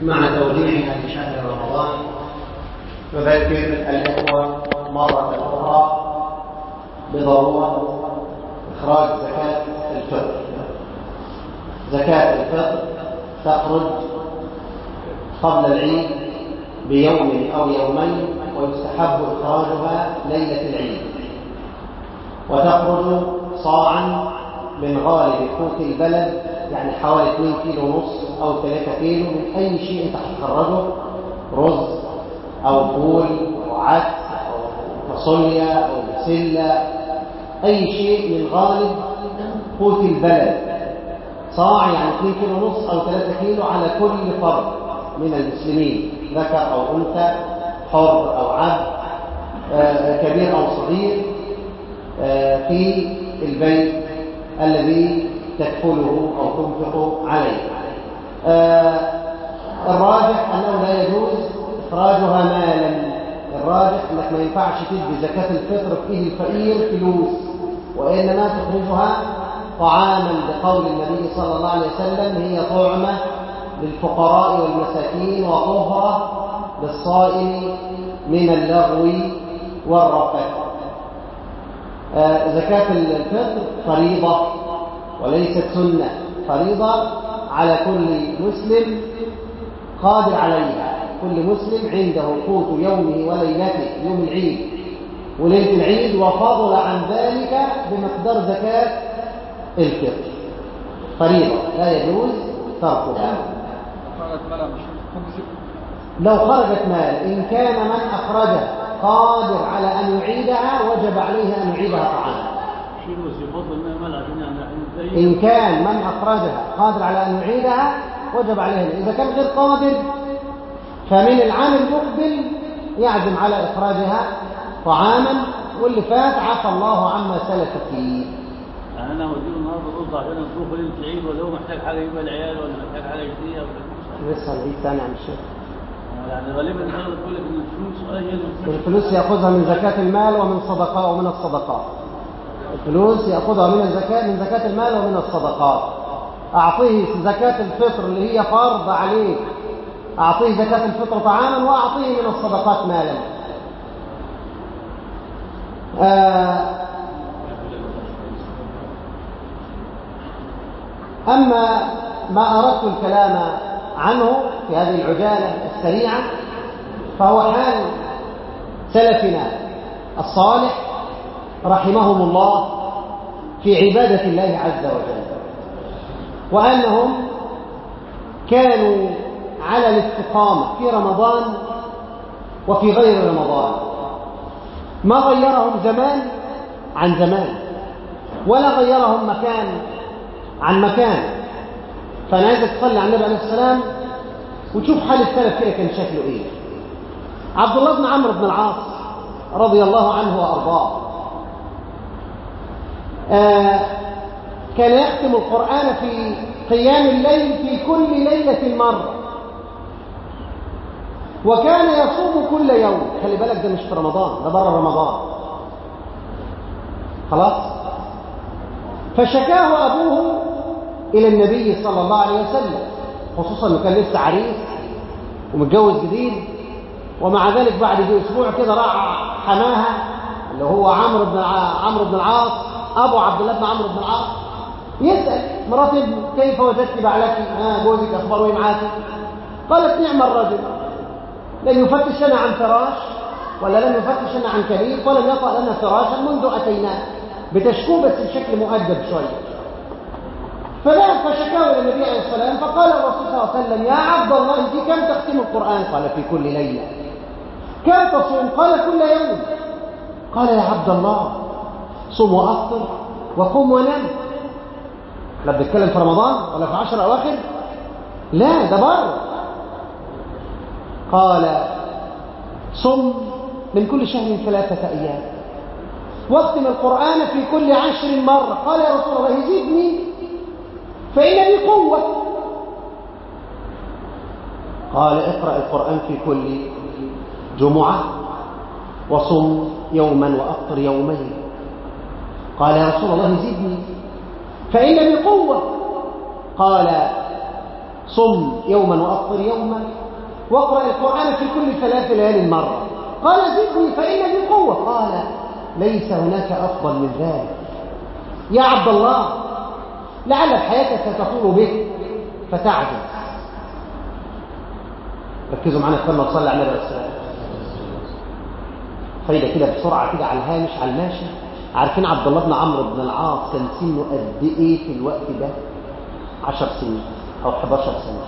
مع توجيهنا لشهر رمضان نذكر الإخوة مرة أخرى بضرورة إخراج زكاة الفطر زكاة الفطر تخرج قبل العيد بيوم أو يومين ويستحب إخراجها ليلة العيد وتخرج صاعا من غالب قوت البلد يعني حوالي 2 كيلو ونص أو 3 كيلو من أي شيء أنت هتخرجه رز أو فول أو عدس أو فاصوليا أو بسلة أي شيء من غالب قوت البلد صاع يعني 2 كيلو ونص أو 3 كيلو على كل فرد من المسلمين ذكر أو أنثى حر أو عبد كبير أو صغير في البيت الذي تدخله أو تنفق عليه الراجح أنه لا يجوز إخراجها مالا الراجح أنك ما ينفعش تدي زكاة الفطر في إيد الفقير فلوس وإنما تخرجها طعاما بقول النبي صلى الله عليه وسلم هي طعمة للفقراء والمساكين وطهرة للصائم من اللغو والرفث زكاة الفطر فريضة وليست سنة فريضة على كل مسلم قادر عليها كل مسلم عنده قوت يومه وليلته يوم العيد وليلة العيد وفضل عن ذلك بمقدار زكاة الفطر فريضة لا يجوز تركها لو خرجت مال إن كان من أخرجه قادر على أن يعيدها وجب عليه أن يعيدها طعاما إن كان من أخرجها قادر على أن يعيدها وجب عليه إذا كان غير قادر فمن العام المقبل يعزم على إخراجها طعاما واللي فات عفى الله عما سلف فيه يعني انا هوديه النهارده رز عشان نصرفه ليله العيد ولا هو محتاج حاجه يجيبها العيال ولا محتاج حاجه يشتريها ولا لسه العيد ثاني عن الشيخ يعني غالبا النهارده بتقول لك ان الفلوس هي اللي الفلوس يأخذها من زكاة المال ومن صدقاء ومن الصدقات الفلوس يأخذها من الزكاة من زكاة المال ومن الصدقات أعطيه زكاة الفطر اللي هي فرض عليه أعطيه زكاة الفطر طعاما وأعطيه من الصدقات مالا آه أما ما أردت الكلام عنه في هذه العجالة السريعة فهو حال سلفنا الصالح رحمهم الله في عبادة الله عز وجل وأنهم كانوا على الاستقامة في رمضان وفي غير رمضان ما غيرهم زمان عن زمان ولا غيرهم مكان عن مكان فأنا عايزك تصلي على النبي عليه السلام وتشوف حال السلف كده كان شكله ايه عبد الله بن عمرو بن العاص رضي الله عنه وارضاه آه كان يختم القرآن في قيام الليل في كل ليلة مرة وكان يصوم كل يوم خلي بالك ده مش في رمضان ده بره رمضان خلاص فشكاه أبوه إلى النبي صلى الله عليه وسلم خصوصا انه كان لسه عريس ومتجوز جديد ومع ذلك بعد اسبوع كده راح حماها اللي هو عمرو بن عمرو بن العاص ابو عبد الله بن عمرو بن العاص يسال مرات ابنه كيف وجدت بعلك ها جوزك اخباره ايه معاك قالت نعم الرجل لن يفتشنا عن فراش ولا لم يفتشنا عن كبير ولم يطأ لنا فراشا منذ اتيناه بتشكوه بس بشكل مؤدب شويه فذهب فشكاه الى النبي عليه الصلاه والسلام فقال الرسول صلى الله عليه وسلم يا عبد الله انت كم تختم القران قال في كل ليله كم تصوم قال كل يوم قال يا عبد الله صم وافطر وقم ونم احنا بنتكلم في رمضان ولا في عشر اواخر لا ده بره قال صم من كل شهر ثلاثه ايام واختم القران في كل عشر مره قال يا رسول الله زدني فإن لي قوة قال اقرأ القرآن في كل جمعة وصم يوما وأفطر يومين قال يا رسول الله زدني فإن لي قوة قال صم يوما وأفطر يوما واقرأ القرآن في كل ثلاث ليال مرة قال زدني فإن لي قوة قال ليس هناك أفضل من ذلك يا عبد الله لعل حياتك ستطول بك فتعجز ركزوا معنا كنا نصلي على النبي السلام فايدة كده بسرعة كده على الهامش على الماشي عارفين عبد الله بن عمرو بن العاص كان سنه قد ايه في الوقت ده 10 سنين او 11 سنة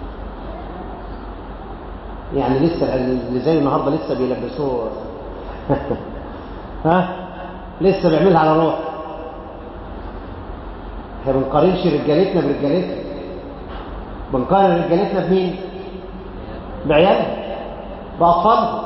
يعني لسه اللي زي النهارده لسه بيلبسوه ها لسه بيعملها على روح احنا بنقارنش رجالتنا برجالتنا بنقارن رجالتنا بمين بعيالها باطفالها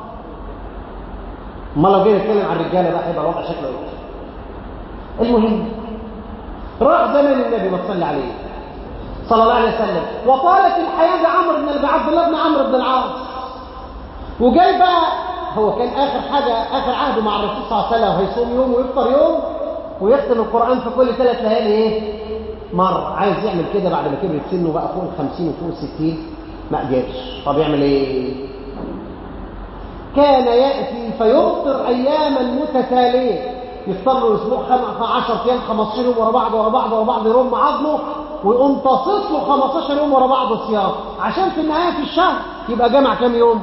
امال لو جينا نتكلم عن الرجاله بقى هيبقى الوضع شكله ايه المهم راح زمن النبي ما تصلي عليه صلى الله عليه وسلم وطالت الحياه بعمرو بن عبد الله بن عمرو بن العاص وجاي بقى هو كان اخر حاجه اخر عهده مع الرسول صلى الله عليه وسلم هيصوم يوم ويفطر يوم ويختم القران في كل ثلاث ليالي ايه مره عايز يعمل كده بعد ما كبرت سنه بقى فوق ال 50 وفوق ال 60 ما قدرش طب يعمل ايه كان ياتي فيفطر اياما متتاليه يفطر له اسبوع 10 ايام 15 يوم ورا بعض ورا بعض ورا بعض يرم عظمه ويقوم تصف له 15 يوم ورا بعض صيام عشان في النهايه في الشهر يبقى جمع كام يوم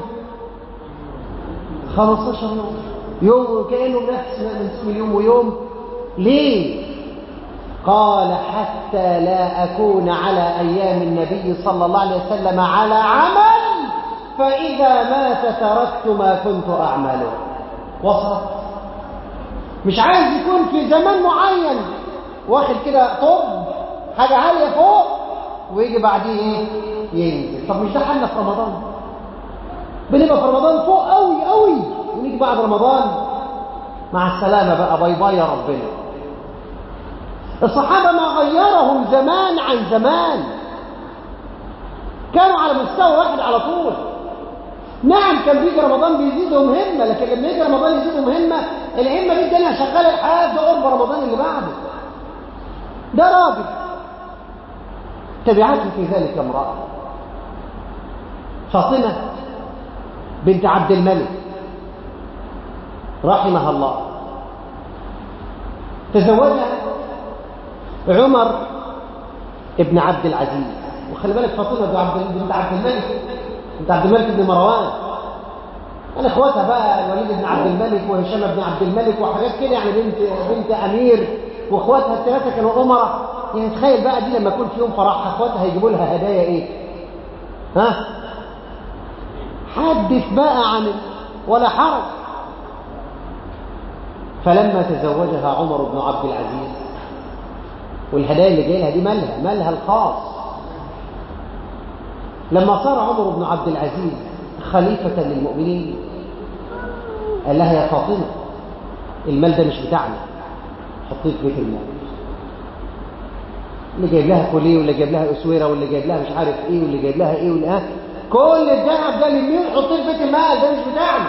15 يوم يوم كانه نفس نفس يوم ويوم ليه قال حتى لا أكون على أيام النبي صلى الله عليه وسلم على عمل فإذا مات تركت ما كنت أعمله وصل مش عايز يكون في زمان معين واخد كده طب حاجة عالية فوق ويجي بعديه ايه ينزل طب مش ده حالنا في رمضان بنبقى في رمضان فوق قوي قوي ونيجي بعد رمضان مع السلامة بقى باي باي يا ربنا الصحابة ما غيرهم زمان عن زمان كانوا على مستوى واحد على طول نعم كان بيجي رمضان بيزيدهم همة لكن لما يجي رمضان يزيدهم همة الهمة دي الدنيا شغالة لحد قرب رمضان اللي بعده ده راجل تبعته في ذلك امرأة فاطمة بنت عبد الملك رحمها الله تزوجها عمر ابن عبد العزيز وخلي بالك فاطمه بنت عبد بنت عبد الملك بنت عبد الملك بن مروان انا اخواتها بقى الوليد بن عبد الملك وهشام بن عبد الملك وحاجات كده يعني بنت بنت امير واخواتها الثلاثه كانوا امراء يعني تخيل بقى دي لما يكون في يوم فرحها اخواتها هيجيبوا لها هدايا ايه ها حدث بقى عن ولا حرج فلما تزوجها عمر بن عبد العزيز والهدايا اللي جايه لها دي مالها مالها الخاص لما صار عمر بن عبد العزيز خليفة للمؤمنين قال لها يا فاطمة المال ده مش بتاعنا حطيه في بيت المال اللي جايب لها كوليه واللي جايب لها اسوره واللي جايب لها مش عارف ايه واللي جايب لها ايه واللي ها كل الذهب ده لمين حطيه في بيت المال ده مش بتاعنا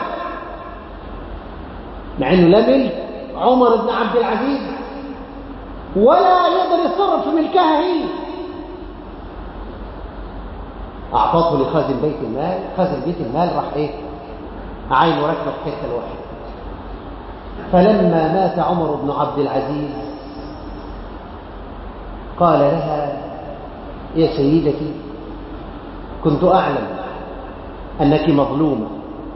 مع انه لا ملك عمر بن عبد العزيز ولا يقدر يتصرف في ملكها هي اعطته لخازن بيت المال خازن بيت المال راح ايه عين وركبه في حته الواحد فلما مات عمر بن عبد العزيز قال لها يا سيدتي كنت اعلم انك مظلومه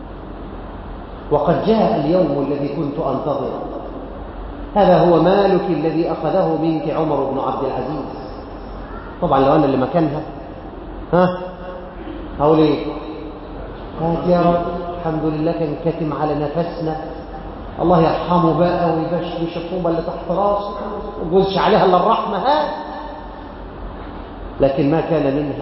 وقد جاء اليوم الذي كنت انتظره هذا هو مالك الذي أخذه منك عمر بن عبد العزيز طبعا لو أنا اللي مكانها ها هقول ايه هات يا رب الحمد لله كان كاتم على نفسنا الله يرحمه بقى ويبشر الطوبة اللي تحت راسه وجوزش عليها الا الرحمة هات لكن ما كان منها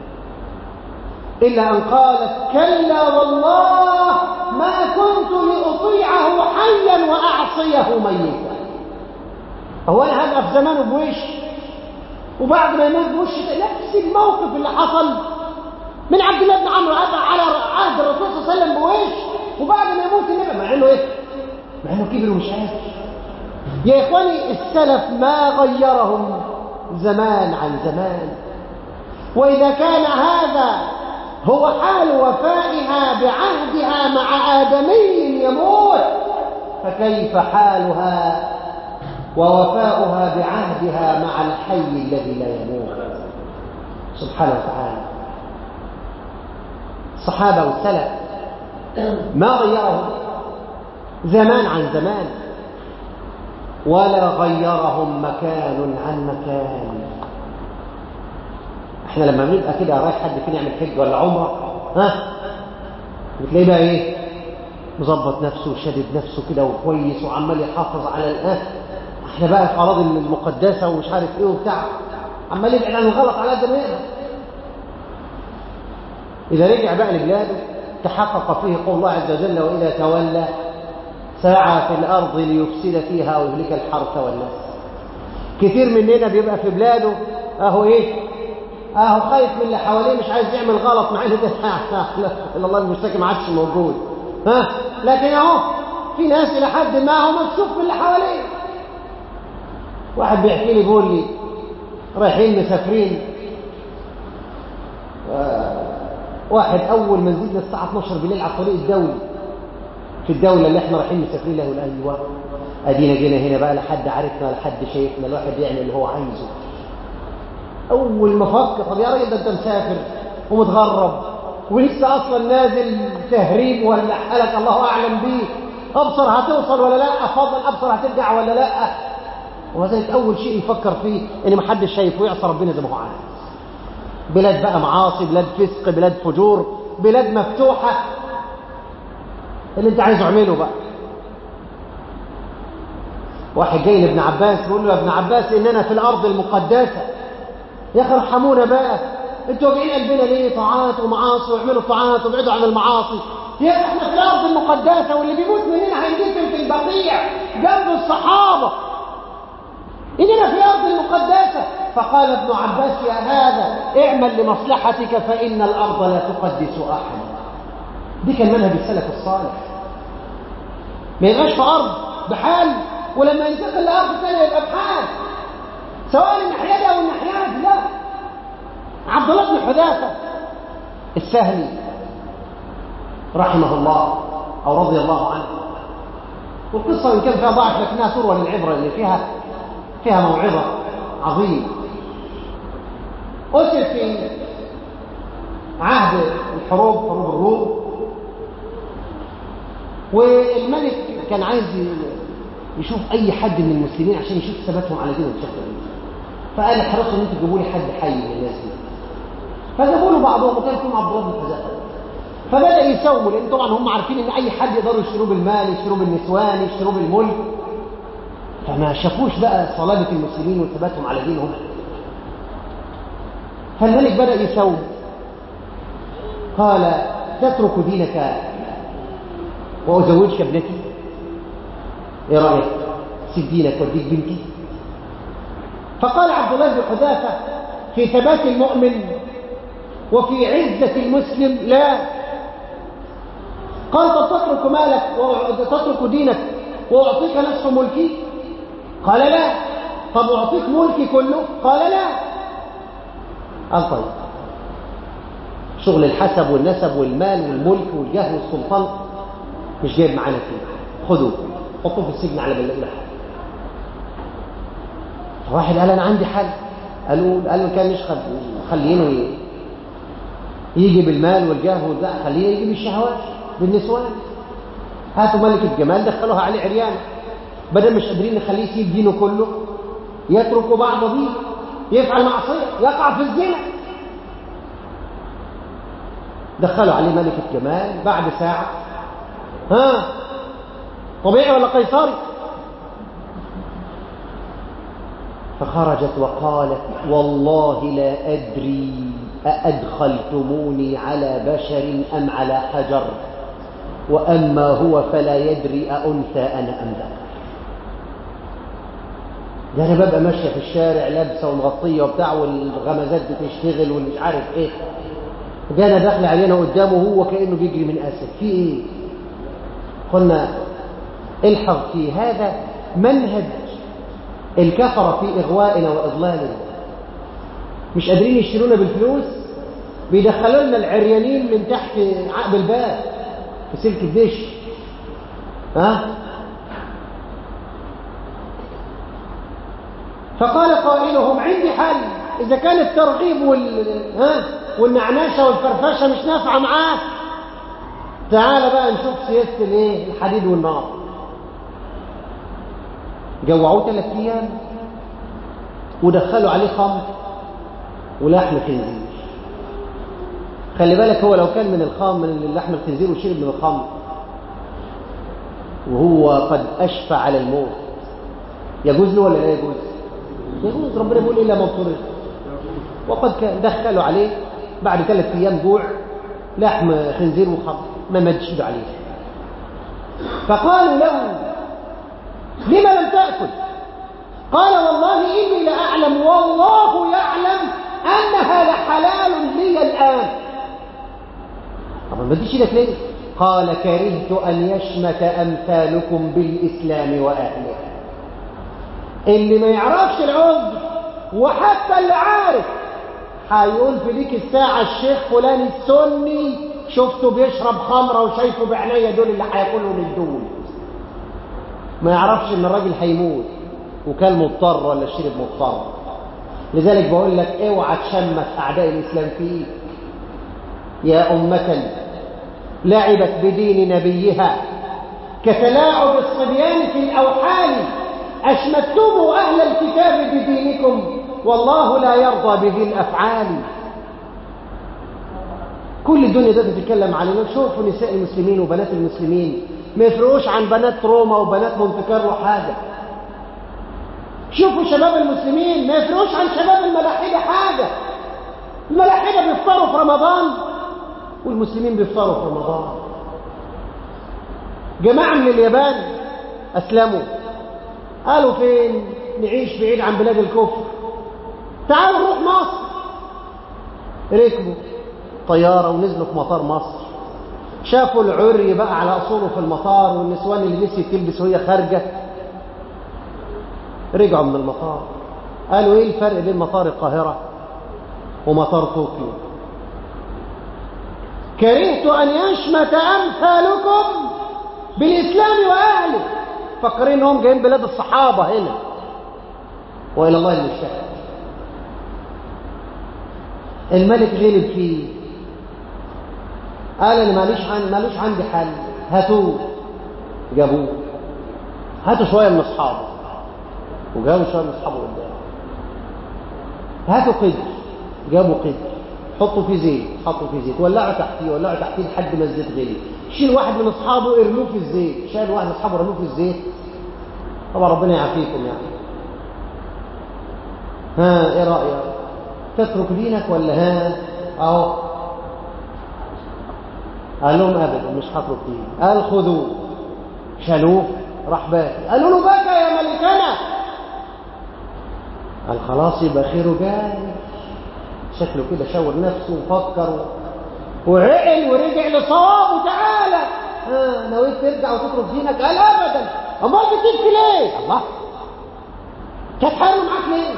إلا أن قالت كلا والله ما كنت لأطيعه حيا وأعصيه ميتا هو أنا هبقى في زمانه بوش وبعد ما يموت بوش نفس الموقف اللي حصل من عبد الله بن عمرو على عهد الرسول صلى الله عليه وسلم بوش وبعد ما يموت النبي مع انه ايه؟ مع انه كبر ومش عارف يا اخواني السلف ما غيرهم زمان عن زمان وإذا كان هذا هو حال وفائها بعهدها مع آدمي يموت فكيف حالها ووفاؤها بعهدها مع الحي الذي لا يموت سبحانه وتعالى الصحابة والسلف ما غيرهم زمان عن زمان ولا غيرهم مكان عن مكان احنا لما بنبقى كده رايح حد فينا يعمل حج ولا عمره ها بتلاقيه بقى ايه مظبط نفسه وشادد نفسه كده وكويس وعمال يحافظ على الاه احنا بقى في اراضي المقدسه ومش عارف ايه وبتاع عمال يبعد عن الغلط على قد ما يقدر اذا رجع بقى لبلاده تحقق فيه قول الله عز وجل واذا تولى سعى في الارض ليفسد فيها ويهلك الحرث والنسل كثير مننا بيبقى في بلاده اهو ايه اهو خايف من اللي حواليه مش عايز يعمل غلط مع ان ده الا الله المشتكي ما عادش موجود ها لكن اهو في ناس الى حد ما هو مكسوف من اللي حواليه واحد بيحكي لي بيقول لي رايحين مسافرين واحد اول ما نزلنا الساعه 12 بالليل على الطريق الدولي في الدوله اللي احنا رايحين مسافرين له ايوه ادينا جينا هنا بقى لحد عرفنا لحد شايفنا الواحد يعمل اللي هو عايزه اول ما فكر طب يا راجل ده انت مسافر ومتغرب ولسه اصلا نازل تهريب ولا حالك الله اعلم بيه ابصر هتوصل ولا لا افضل ابصر هترجع ولا لا وذلك اول شيء يفكر فيه ان ما حدش شايفه ويعصى ربنا زي ما هو عايز بلاد بقى معاصي بلاد فسق بلاد فجور بلاد مفتوحه اللي انت عايزه اعمله بقى واحد جاي لابن عباس بيقول له يا ابن عباس اننا في الارض المقدسه يا اخي ارحمونا بقى انتوا واجعين قلبنا ليه طاعات ومعاصي واعملوا طاعات وابعدوا عن المعاصي يا اخي احنا في الارض المقدسه واللي بيموت مننا هيندفن في البقيع جنب الصحابه اننا في الارض المقدسه فقال ابن عباس يا هذا اعمل لمصلحتك فان الارض لا تقدس احد دي كان منهج السلف الصالح ما يبقاش في ارض بحال ولما ينتقل لارض ثانيه يبقى بحال سواء الناحيه دي او الناحيه دي لا عبد الله بن حذافه السهلي رحمه الله او رضي الله عنه والقصه ان كان فيها ضعف لكنها تروى للعبره اللي فيها فيها موعظه عظيمه أسر في عهد الحروب حروب الروم والملك كان عايز يشوف اي حد من المسلمين عشان يشوف ثباتهم على دينهم بشكل ايه فقال احرصوا ان انتوا تجيبوا لي حد حي من الناس دي فجابوا له بعضهم وكان فيهم عبد الله بن حذافه فبدا يساوموا لان طبعا هم عارفين ان اي حد يقدروا يشتروه بالمال يشتروه بالنسوان يشتروه بالملك فما شافوش بقى صلابه المسلمين وثباتهم على دينهم فالملك بدا يساوم قال تترك دينك وازوجك ابنتي ايه رايك سيب دينك واديك بنتي فقال عبد الله بن حذافه في ثبات المؤمن وفي عزه المسلم لا قال طب تترك مالك وتترك دينك واعطيك نصف ملكي قال لا طب اعطيك ملكي كله قال لا قال طيب شغل الحسب والنسب والمال والملك والجاه والسلطان مش جايب معانا فيه خذوه حطوه في السجن على بلاقي حل فواحد قال انا عندي حل قالوا قال له كان مش خلينه يجي بالمال والجاه والبتاع خليه يجي بالشهوات بالنسوان هاتوا ملكة جمال دخلوها عليه عريانة بدل مش قادرين نخليه يسيب دينه كله يترك بعض دينه يفعل معصية يقع في الزنا دخلوا عليه ملكة جمال بعد ساعة ها طبيعي ولا قيصري فخرجت وقالت والله لا أدري أأدخلتموني على بشر أم على حجر وأما هو فلا يدري أأنثى أنا أم ذكر ده أنا ببقى ماشية في الشارع لابسة ومغطية وبتاع والغمزات بتشتغل والمش عارف إيه ده أنا داخل علينا قدامه هو كأنه بيجري من أسد في إيه قلنا الحظ في هذا منهج الكفر في إغوائنا وإضلالنا مش قادرين يشترونا بالفلوس بيدخلوا لنا العريانين من تحت عقب الباب في سلك الدش ها فقال قائلهم عندي حل إذا كان الترغيب وال... ها؟ والنعناشة والفرفشة مش نافعة معاه تعال بقى نشوف سياسة الايه الحديد والنار جوعوه ثلاث ايام ودخلوا عليه خمر ولحم خنزير خلي بالك هو لو كان من الخام من اللحم الخنزير وشرب من الخمر وهو قد أشفى على الموت يجوز له ولا لا يجوز يجوز ربنا بيقول إلا من اضطر وقد كان دخلوا عليه بعد ثلاث أيام جوع لحم خنزير وخمر ما مدش عليه فقالوا له لما لم تأكل قال والله إني لأعلم والله يعلم أنها لحلال لي الآن طب ما تديش لك ليه قال كرهت أن يشمت أمثالكم بالإسلام وأهله اللي ما يعرفش العذر وحتى اللي عارف هيقول في ديك الساعة الشيخ فلان السني شفته بيشرب خمرة وشايفه بعينيا دول اللي هياكلوا من دول ما يعرفش ان الراجل هيموت وكان مضطر ولا شرب مضطر لذلك بقول لك اوعى تشمت اعداء الاسلام فيك يا امه لعبت بدين نبيها كتلاعب الصبيان في الاوحال اشمتم اهل الكتاب بدينكم والله لا يرضى بذي الافعال كل الدنيا ده بتتكلم علينا شوفوا نساء المسلمين وبنات المسلمين ما يفرقوش عن بنات روما وبنات مونte كارلو حاجه شوفوا شباب المسلمين ما يفرقوش عن شباب الملاحده حاجه الملاحده بيفطروا في رمضان والمسلمين بيفطروا في رمضان جماعه من اليابان اسلموا قالوا فين نعيش بعيد عن بلاد الكفر تعالوا نروح مصر ركبوا طيارة ونزلوا في مطار مصر شافوا العري بقى على أصوله في المطار والنسوان اللي نسيت تلبس وهي خارجة رجعوا من المطار قالوا ايه الفرق بين مطار القاهرة ومطار طوكيو كرهت أن يشمت أمثالكم بالإسلام وأهله فكرين انهم جايين بلاد الصحابة هنا وإلى الله المشتهى الملك غلب فيه قال انا ماليش عن مالوش عندي حل هاتوه جابوه هاتوا شويه من اصحابه وجابوا شويه من اصحابه قدام هاتوا قدر جابوا قدر حطوا فيه زيت حطوا فيه زيت ولعوا تحتيه ولعوا تحتيه لحد ما الزيت غلي شيل واحد من اصحابه ارموه في الزيت شال واحد من اصحابه رموه في الزيت طبعا ربنا يعافيكم يعني ها ايه رايك تترك دينك ولا ها اهو قال لهم ابدا مش هترك ديني قال خذوه شالوه راح باكي قالوا له بكى يا ملكنا قال خلاص يبقى خيره جاي شكله كده شاور نفسه وفكر وعقل ورجع لصواب وتعالى ها نويت ترجع وتترك دينك قال ابدا امال بتبكي ليه الله كانت حاله معاك ليه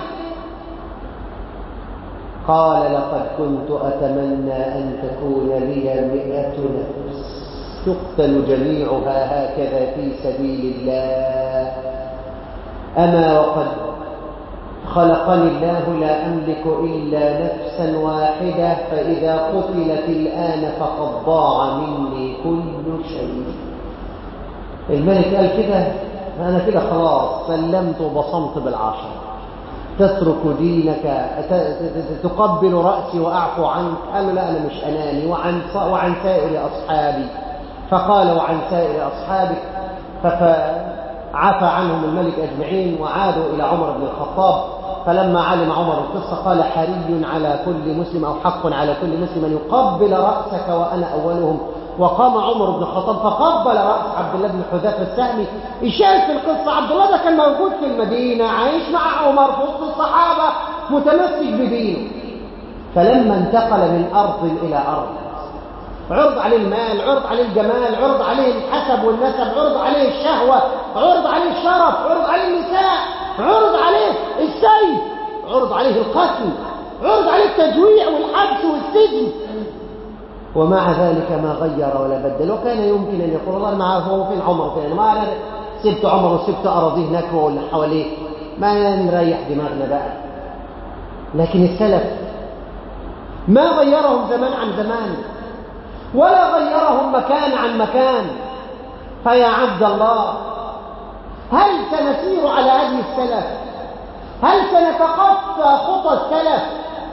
قال لقد كنت أتمنى أن تكون لي مئة نفس تقتل جميعها هكذا في سبيل الله أما وقد خلقني الله لا أملك إلا نفسا واحدة فإذا قتلت الآن فقد ضاع مني كل شيء الملك قال كده أنا كده خلاص سلمت وبصمت بالعشر تترك دينك تقبل رأسي وأعفو عنك قال لا أنا مش أناني وعن, وعن سائر أصحابي فقال وعن سائر أصحابك فعفى عنهم الملك أجمعين وعادوا إلى عمر بن الخطاب فلما علم عمر القصة قال حري على كل مسلم أو حق على كل مسلم أن يقبل رأسك وأنا أولهم وقام عمر بن الخطاب فقبل رأس عبد الله بن حذافة السهمي الشاهد في القصة عبد الله ده كان موجود في المدينة عايش مع عمر في وسط الصحابة متمسك بدينه فلما انتقل من أرض إلى أرض عرض عليه المال عرض عليه الجمال عرض عليه الحسب والنسب عرض عليه الشهوة عرض عليه الشرف عرض عليه النساء عرض عليه السيف عرض عليه القتل عرض عليه التجويع والحبس والسجن ومع ذلك ما غير ولا بدل وكان يمكن أن يقول الله ما هو فين عمر فين ما أنا سبت عمر وسبت أراضيه هناك واللي حواليه ما نريح دماغنا بقى لكن السلف ما غيرهم زمان عن زمان ولا غيرهم مكان عن مكان فيا عبد الله هل سنسير على هدي السلف هل سنتقفى خطى السلف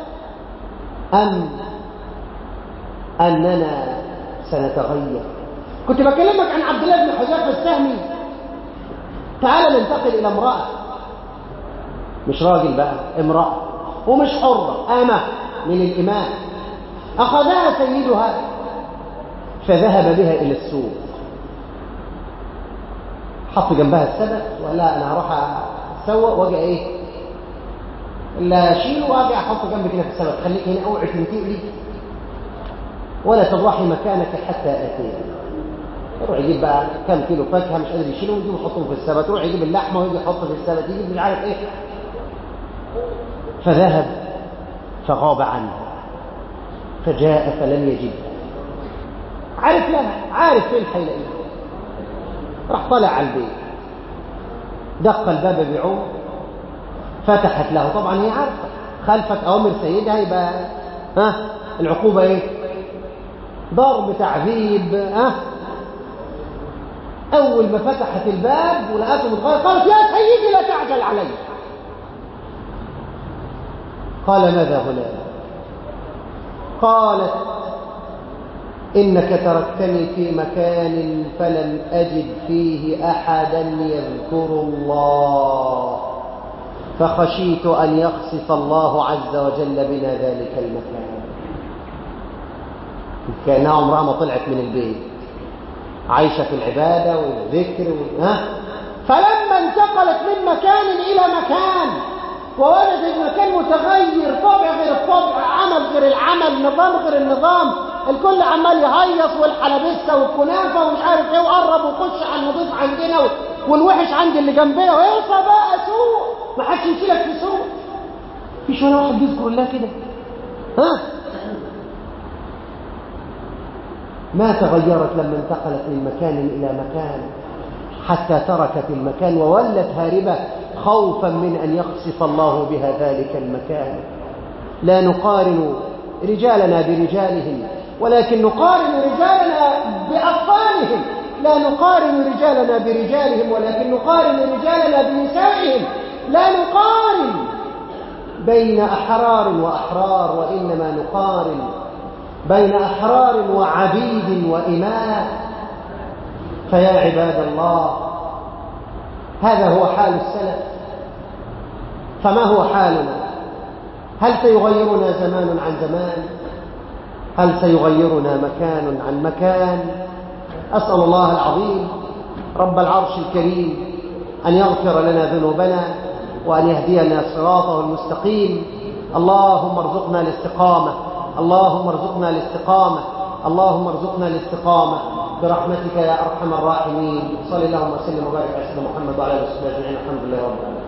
أم أننا سنتغير كنت بكلمك عن عبد الله بن حذافة السهمي تعال ننتقل إلى امرأة مش راجل بقى امرأة ومش حرة آمة من الإمام أخذها سيدها فذهب بها إلى السوق حط جنبها السبت ولا أنا هروح أسوق وأجي إيه لا أشيله وأجي أحط جنبك هنا في السبت خليك هنا أوعي تنتقلي ولا تضحي مكانك حتى آتيك يروح يجيب بقى كم كيلو فاكهه مش قادر يشيله ويجيب يحطهم في السبت يروح يجيب اللحمه ويجي يحطها في السبت يجيب مش عارف ايه فذهب فغاب عنها فجاء فلم يجدها عارف لها عارف فين حيلاقيها راح طلع على البيت دق الباب بعود فتحت له طبعا هي عارفه خلفت اوامر سيدها يبقى ها العقوبه ايه ضرب تعذيب ها أول ما فتحت الباب ولقته متغير قالت يا سيدي لا تعجل علي قال ماذا هنا قالت إنك تركتني في مكان فلم أجد فيه أحدا يذكر الله فخشيت أن يخسف الله عز وجل بنا ذلك المكان كأنها عمرها ما طلعت من البيت عايشة في العبادة والذكر وال... ها فلما انتقلت من مكان إلى مكان ووجدت مكان متغير طبع غير الطبع عمل غير العمل نظام غير النظام الكل عمال يهيص والحلبسة والكنافة ومش عارف ايه وقرب وخش على النظيف عندنا والوحش عند اللي جنبنا ويوصى بقى سوق ما حدش يشيلك في سوق مفيش ولا واحد بيذكر الله كده ها ما تغيرت لما انتقلت من مكان إلى مكان حتى تركت المكان وولت هاربة خوفا من أن يخسف الله بها ذلك المكان لا نقارن رجالنا برجالهم ولكن نقارن رجالنا بأطفالهم لا نقارن رجالنا برجالهم ولكن نقارن رجالنا بنسائهم لا نقارن بين أحرار وأحرار وإنما نقارن بين أحرار وعبيد وإماء فيا عباد الله هذا هو حال السلف فما هو حالنا هل سيغيرنا زمان عن زمان هل سيغيرنا مكان عن مكان أسأل الله العظيم رب العرش الكريم أن يغفر لنا ذنوبنا وأن يهدينا صراطه المستقيم اللهم ارزقنا الاستقامة اللهم ارزقنا الاستقامة اللهم ارزقنا الاستقامة برحمتك يا أرحم الراحمين صلى الله وسلم وبارك على سيدنا محمد وعلى اله وصحبه اجمعين الحمد لله رب العالمين